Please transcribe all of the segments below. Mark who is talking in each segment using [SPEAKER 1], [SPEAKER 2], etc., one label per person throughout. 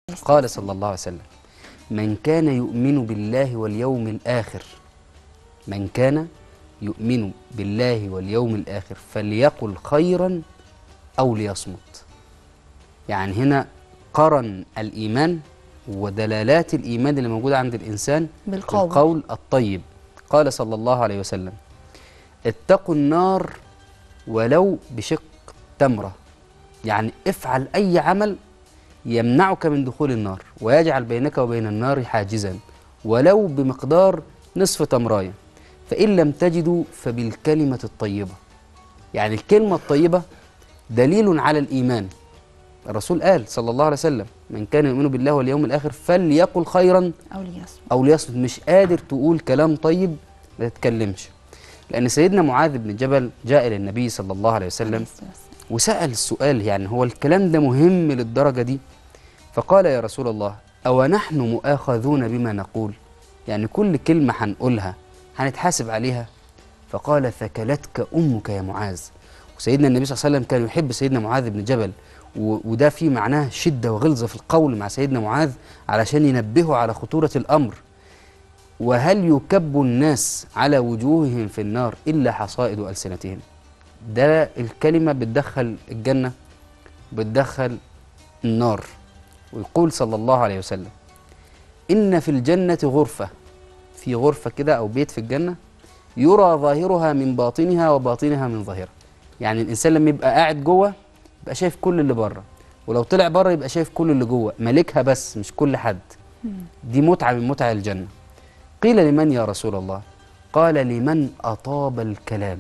[SPEAKER 1] قال صلى الله عليه وسلم من كان يؤمن بالله واليوم الآخر من كان يؤمن بالله واليوم الآخر فليقل خيرا أو ليصمت يعني هنا قرن الإيمان ودلالات الإيمان اللي موجودة عند الإنسان
[SPEAKER 2] بالقول.
[SPEAKER 1] القول الطيب قال صلى الله عليه وسلم اتقوا النار ولو بشق تمرة يعني افعل أي عمل يمنعك من دخول النار ويجعل بينك وبين النار حاجزا ولو بمقدار نصف تمراية فإن لم تجدوا فبالكلمة الطيبة يعني الكلمة الطيبة دليل على الإيمان الرسول قال صلى الله عليه وسلم من كان يؤمن بالله واليوم الآخر فليقل خيرا
[SPEAKER 2] أو ليصمت
[SPEAKER 1] أو ليصمت مش قادر تقول كلام طيب ما تتكلمش لأن سيدنا معاذ بن جبل جاء إلى النبي صلى الله عليه وسلم
[SPEAKER 2] عليه الصلاة والسلام.
[SPEAKER 1] وسأل السؤال يعني هو الكلام ده مهم للدرجة دي فقال يا رسول الله أو نحن مؤاخذون بما نقول يعني كل كلمة هنقولها هنتحاسب عليها فقال ثكلتك أمك يا معاذ وسيدنا النبي صلى الله عليه وسلم كان يحب سيدنا معاذ بن جبل و- وده فيه معناه شدة وغلظة في القول مع سيدنا معاذ علشان ينبهه على خطورة الأمر وهل يكب الناس على وجوههم في النار إلا حصائد ألسنتهم ده الكلمة بتدخل الجنة بتدخل النار ويقول صلى الله عليه وسلم إن في الجنة غرفة في غرفة كده أو بيت في الجنة يرى ظاهرها من باطنها وباطنها من ظاهرها يعني الإنسان لما يبقى قاعد جوه يبقى شايف كل اللي بره ولو طلع بره يبقى شايف كل اللي جوه مالكها بس مش كل حد دي متعة من متع الجنة قيل لمن يا رسول الله قال لمن أطاب الكلام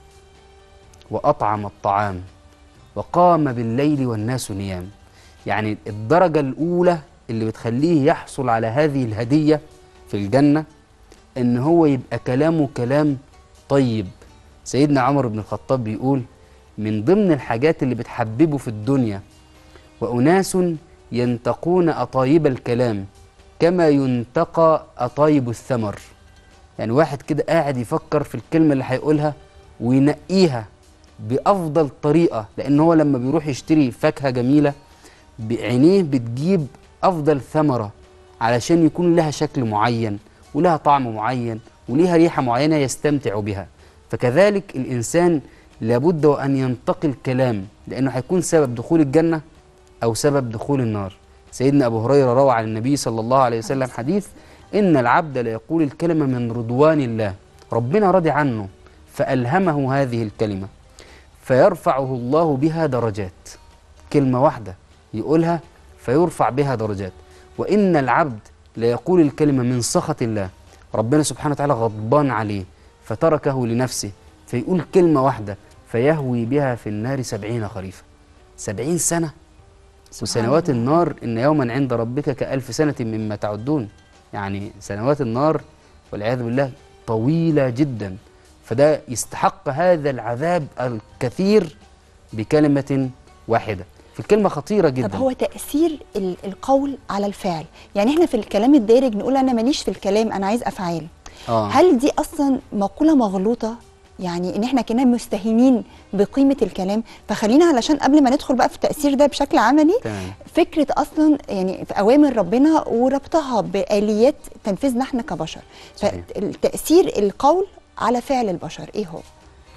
[SPEAKER 1] وأطعم الطعام وقام بالليل والناس نيام يعني الدرجة الأولى اللي بتخليه يحصل على هذه الهدية في الجنة إن هو يبقى كلامه كلام طيب سيدنا عمر بن الخطاب بيقول من ضمن الحاجات اللي بتحببه في الدنيا وأناس ينتقون أطايب الكلام كما ينتقى أطايب الثمر يعني واحد كده قاعد يفكر في الكلمة اللي هيقولها وينقيها بأفضل طريقة لأن هو لما بيروح يشتري فاكهة جميلة بعينيه بتجيب أفضل ثمرة علشان يكون لها شكل معين ولها طعم معين وليها ريحة معينة يستمتع بها فكذلك الإنسان لابد وأن ينتقي الكلام لأنه هيكون سبب دخول الجنة أو سبب دخول النار سيدنا أبو هريرة روى عن النبي صلى الله عليه وسلم حديث إن العبد ليقول الكلمة من رضوان الله ربنا راضي عنه فألهمه هذه الكلمة فيرفعه الله بها درجات كلمة واحدة يقولها فيرفع بها درجات وإن العبد ليقول الكلمة من سخط الله ربنا سبحانه وتعالى غضبان عليه فتركه لنفسه فيقول كلمة واحدة فيهوي بها في النار سبعين خريفا سبعين سنة وسنوات النار إن يوما عند ربك كألف سنة مما تعدون يعني سنوات النار والعياذ بالله طويلة جدا فده يستحق هذا العذاب الكثير بكلمة واحدة في الكلمة خطيرة جدا
[SPEAKER 2] طب هو تأثير ال- القول على الفعل يعني احنا في الكلام الدارج نقول انا ماليش في الكلام انا عايز افعال
[SPEAKER 1] آه.
[SPEAKER 2] هل دي اصلا مقولة مغلوطة يعني ان احنا كنا مستهينين بقيمة الكلام فخلينا علشان قبل ما ندخل بقى في التأثير ده بشكل عملي
[SPEAKER 1] تمام
[SPEAKER 2] فكرة أصلا يعني في أوامر ربنا وربطها بآليات تنفيذنا احنا كبشر
[SPEAKER 1] صحيح.
[SPEAKER 2] فتأثير القول على فعل البشر إيه هو؟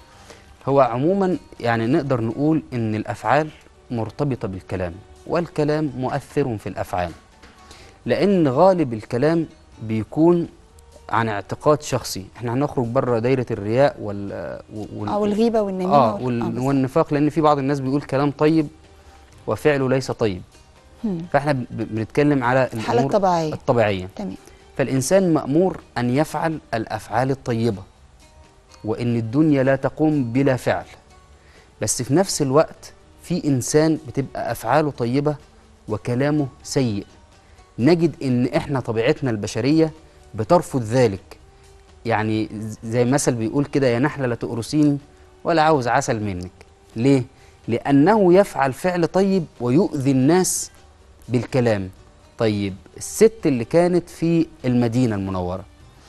[SPEAKER 1] هو عموما يعني نقدر نقول ان الافعال مرتبطه بالكلام والكلام مؤثر في الافعال لان غالب الكلام بيكون عن اعتقاد شخصي احنا هنخرج بره دايره الرياء وال, وال...
[SPEAKER 2] أو الغيبة والنميمة
[SPEAKER 1] اه
[SPEAKER 2] وال-
[SPEAKER 1] وال...
[SPEAKER 2] بالظبط.
[SPEAKER 1] والنفاق لان في بعض الناس بيقول كلام طيب وفعله ليس طيب
[SPEAKER 2] هم.
[SPEAKER 1] فاحنا ب- بنتكلم على
[SPEAKER 2] الحالة
[SPEAKER 1] الامور
[SPEAKER 2] الطبيعية
[SPEAKER 1] الطبيعيه
[SPEAKER 2] تمام
[SPEAKER 1] فالإنسان مأمور أن يفعل الأفعال الطيبة وإن الدنيا لا تقوم بلا فعل بس في نفس الوقت في إنسان بتبقى أفعاله طيبة وكلامه سيء نجد إن إحنا طبيعتنا البشرية بترفض ذلك يعني ز- زي مثل بيقول كده يا نحلة لا تقرصيني ولا عاوز عسل منك ليه؟ لأنه يفعل فعل طيب ويؤذي الناس بالكلام طيب الست اللي كانت في المدينة المنورة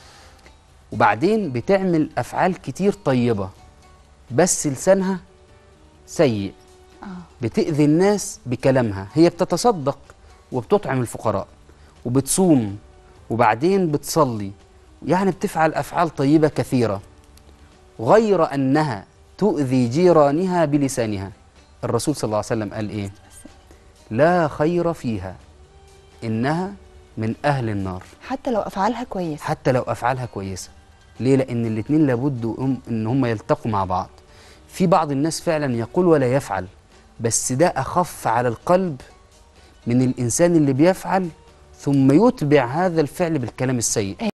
[SPEAKER 1] وبعدين بتعمل أفعال كتير طيبة بس لسانها سيء
[SPEAKER 2] آه.
[SPEAKER 1] بتأذي الناس بكلامها هي بتتصدق وبتطعم الفقراء وبتصوم وبعدين بتصلي يعني بتفعل افعال طيبه كثيره غير انها تؤذي جيرانها بلسانها الرسول صلى الله عليه وسلم قال ايه لا خير فيها انها من اهل النار
[SPEAKER 2] حتى لو افعالها كويسه
[SPEAKER 1] حتى لو افعالها كويسه ليه لان الاثنين لابد هم- ان هم يلتقوا مع بعض في بعض الناس فعلا يقول ولا يفعل بس ده اخف على القلب من الانسان اللي بيفعل ثم يتبع هذا الفعل بالكلام السيء